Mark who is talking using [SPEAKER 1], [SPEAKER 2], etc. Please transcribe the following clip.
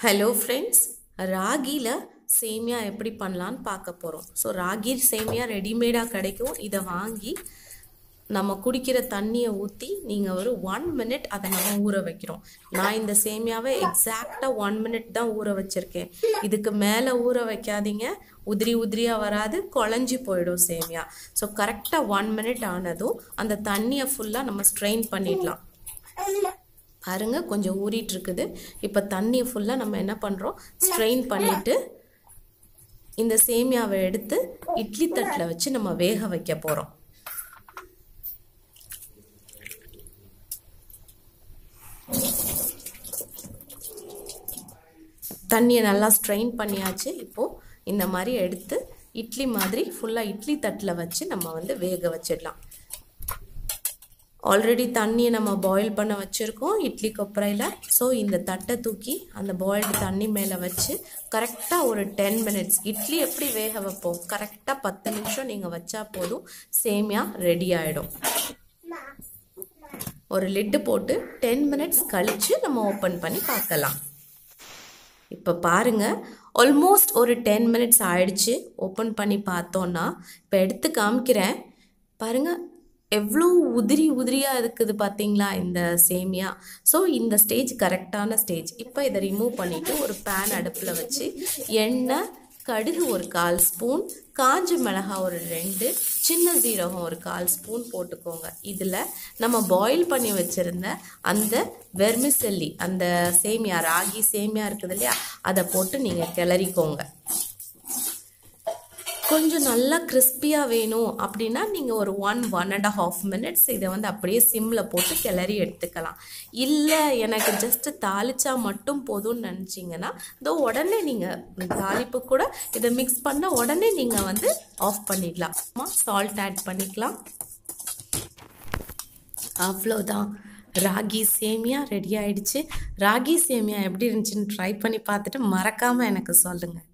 [SPEAKER 1] hello friends ராகியில் சேமியா எப்படி பண்ணலான்னு பார்க்க போகிறோம் ஸோ ராகி சேமியா ரெடிமேடாக கிடைக்கும் இதை வாங்கி நம்ம குடிக்கிற தண்ணியை ஊற்றி நீங்கள் ஒரு ஒன் மினிட் அதை நம்ம ஊற வைக்கிறோம் நான் இந்த சேமியாவை எக்ஸாக்டாக ஒன் மினிட் தான் ஊற வச்சுருக்கேன் இதுக்கு மேலே ஊற வைக்காதீங்க உதிரி உதிரியாக வராது குழஞ்சி போயிடும் சேமியா ஸோ கரெக்டாக ஒன் மினிட் ஆனதும் அந்த தண்ணியை ஃபுல்லாக நம்ம ஸ்ட்ரெயின் பண்ணிடலாம் பாருங்க கொஞ்சம் ஊறிட்டு இருக்குது இப்போ தண்ணி ஃபுல்லாக நம்ம என்ன பண்ணுறோம் ஸ்ட்ரெயின் பண்ணிட்டு இந்த சேமியாவை எடுத்து இட்லி தட்டில் வச்சு நம்ம வேக வைக்க போகிறோம் தண்ணியை நல்லா ஸ்ட்ரெயின் பண்ணியாச்சு இப்போது இந்த மாதிரி எடுத்து இட்லி மாதிரி ஃபுல்லாக இட்லி தட்டில் வச்சு நம்ம வந்து வேக வச்சிடலாம் ஆல்ரெடி தண்ணியை நம்ம பாயில் பண்ண வச்சுருக்கோம் இட்லி கொப்பரையில் ஸோ இந்த தட்டை தூக்கி அந்த பாயில்டு தண்ணி மேலே வச்சு கரெக்டாக ஒரு டென் மினிட்ஸ் இட்லி எப்படி வேக வைப்போம் கரெக்டாக பத்து நிமிஷம் நீங்கள் வச்சா போதும் சேமியா ரெடி ஆகிடும் ஒரு லிட்டு போட்டு டென் மினிட்ஸ் கழித்து நம்ம ஓப்பன் பண்ணி பார்க்கலாம் இப்போ பாருங்க ஆல்மோஸ்ட் ஒரு டென் மினிட்ஸ் ஆயிடுச்சு ஓப்பன் பண்ணி பார்த்தோன்னா இப்போ எடுத்து காமிக்கிறேன் பாருங்க எவ்வளோ உதிரி உதிரியாக இருக்குது பார்த்தீங்களா இந்த சேமியா ஸோ இந்த ஸ்டேஜ் கரெக்டான ஸ்டேஜ் இப்போ இதை ரிமூவ் பண்ணிவிட்டு ஒரு பேன் அடுப்பில் வச்சு எண்ணெய் கடுகு ஒரு கால் ஸ்பூன் காஞ்ச மிளகா ஒரு ரெண்டு சின்ன ஜீரகம் ஒரு கால் ஸ்பூன் போட்டுக்கோங்க இதில் நம்ம பாயில் பண்ணி வச்சுருந்த அந்த வெர்மிசெல்லி அந்த சேமியா ராகி சேமியா இருக்குது இல்லையா அதை போட்டு நீங்கள் கிளறிக்கோங்க கொஞ்சம் நல்லா கிறிஸ்பியாக வேணும் அப்படின்னா நீங்கள் ஒரு one one and half minutes இதை வந்து அப்படியே சிம்மில் போட்டு கிளறி எடுத்துக்கலாம் இல்லை எனக்கு ஜஸ்ட்டு தாளிச்சா மட்டும் போதும்னு நினச்சிங்கன்னா இதோ உடனே நீங்கள் தாளிப்பு கூட இதை மிக்ஸ் பண்ண உடனே நீங்கள் வந்து ஆஃப் பண்ணிடலாம் சால்ட் ஆட் பண்ணிக்கலாம் அவ்வளோதான் ராகி சேமியா ரெடி ஆயிடுச்சு ராகி சேமியா எப்படி இருந்துச்சுன்னு ட்ரை பண்ணி பார்த்துட்டு மறக்காமல் எனக்கு சொல்லுங்கள்